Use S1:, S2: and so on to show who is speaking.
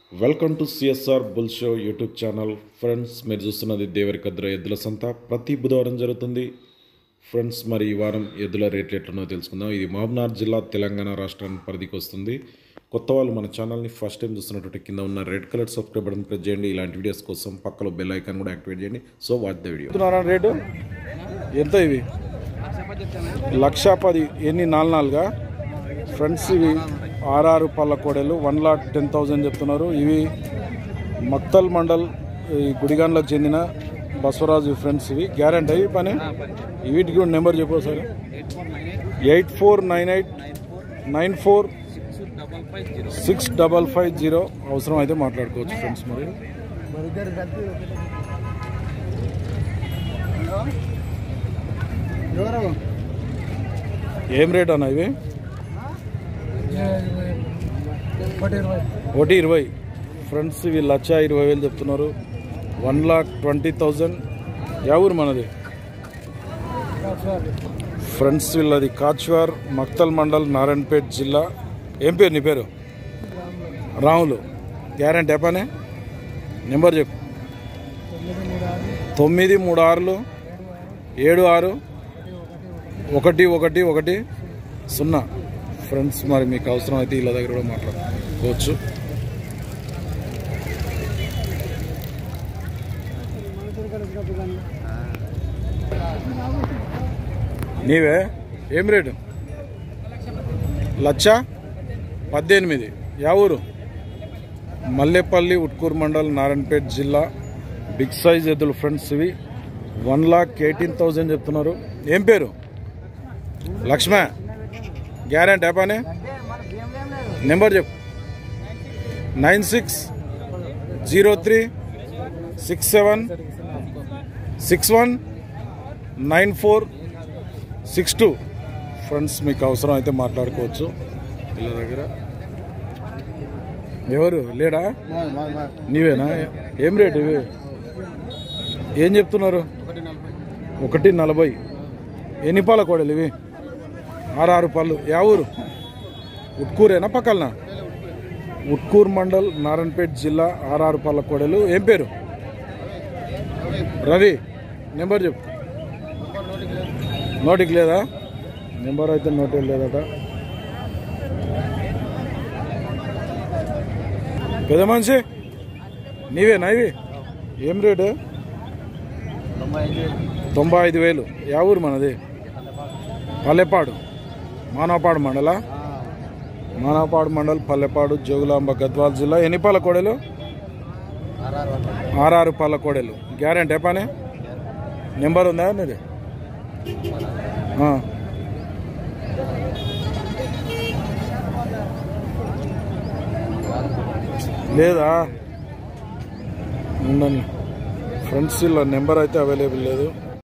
S1: Welcome to CSR bull show YouTube channel friends మీరు చూస్తున్నది దేవరికద్ర ఎద్దుల సంత ప్రతి బుధవారం జరుగుతుంది ఫ్రెండ్స్ మరి ఈ వారం ఎద్దుల రేట్లు ఎట్లున్నో తెలుసుకుందాం ఇది మహబూబ్నార్ జిల్లా తెలంగాణ రాష్ట్రానికి పరిధికి వస్తుంది కొత్త వాళ్ళు మన ఛానల్ని ఫస్ట్ టైం చూస్తున్నట్టు కింద ఉన్న red colour subscribe button press చేయండి ఇలాంటి వీడియోస్ కోసం పక్కలో బెల్ ఐకాన్ కూడా యాక్టివేట్ చేయండి సో వాచ్ ద వీడియో
S2: చెప్తున్నారా రేటు ఎంత ఇవి లక్ష పది ఎన్ని నాలుగు నాలుగా ఫ్రెండ్స్ ఇవి ఆర్ఆర్ పళ్ళ కోడలు వన్ లాక్ టెన్ థౌజండ్ చెప్తున్నారు ఇవి మక్తల్ మండల్ ఈ గుడిగాన్లకు చెందిన బసవరాజు ఫ్రెండ్స్ ఇవి గ్యారంటీ అవి పని వీటికి కూడా నెంబర్ చెప్పు sir eight four nine eight nine four six double five zero అవసరం అయితే మాట్లాడుకోవచ్చు ఫ్రెండ్స్ మరి ఏం రేట్ అన్న ఇవి ఒకటి ఇరవై ఫ్రెండ్స్ ఇవి లక్ష ఇరవై వేలు చెప్తున్నారు వన్ లాక్ ట్వంటీ థౌజండ్ యా ఊరు మనది ఫ్రెండ్స్ వీళ్ళది కాచ్వార్ మక్తల్ మండల్ నారాయణపేట్ జిల్లా ఏం పేరు నీ పేరు రాములు గ్యారంటీ ఎప్పనే నెంబర్ చెప్పు తొమ్మిది మూడు ఆరులు ఏడు ఆరు ఒకటి ఒకటి ఒకటి సున్నా ఫ్రెండ్స్ మరి మీకు అవసరం అయితే వీళ్ళ దగ్గర కూడా మాట్లాడుకోవచ్చు నీవే ఏం రేటు లక్ష పద్దెనిమిది యా ఊరు మల్లెపల్లి ఉట్కూరు మండల్ నారాయణపేట్ జిల్లా బిగ్ సైజ్ ఎద్దులు ఫ్రెండ్స్ ఇవి వన్ లాక్ ఎయిటీన్ థౌజండ్ చెప్తున్నారు ఏం పేరు లక్ష్మ గ్యారెంటీ పని నెంబర్ చెప్పు nine six zero three six seven six one nine four six two friends మీకు అవసరం అయితే మాట్లాడుకోవచ్చు వీళ్ళ దగ్గర ఎవరు లేడా నీవేనా ఏం రేటు ఇవి ఏం చెప్తున్నారు ఒకటి నలభై ఎన్ని పాల కోడలు ఇవి ఆరు ఆరు పళ్ళు యా ఊరు ఉట్కూరేనా పక్కన ఉట్కూరు మండల్ నారాయణపేట్ జిల్లా ఆర్ఆర్ పళ్ళ కోడలు ఏం పేరు రవి నెంబర్ చెప్పు నోటికి లేదా నెంబర్ అయితే నోటికి లేదట పెద్ద మనిషి నీవేనా ఇవి ఏం రేటు తొంభై ఐదు వేలు యా ఊరు మనది పల్లెపాడు మానవపాడు మండల మానవపాడు మండల్ పల్లెపాడు జోగులాంబ గద్వాల జిల్లా ఎన్ని పాల కోడలు ఆరారు పాల కోడలు గ్యారెంటీ పని నెంబర్ ఉందా నీది ఆ. లేదా ఉండండి ఫ్రెండ్స్ ఇలా నెంబర్ అయితే అవైలబుల్ లేదు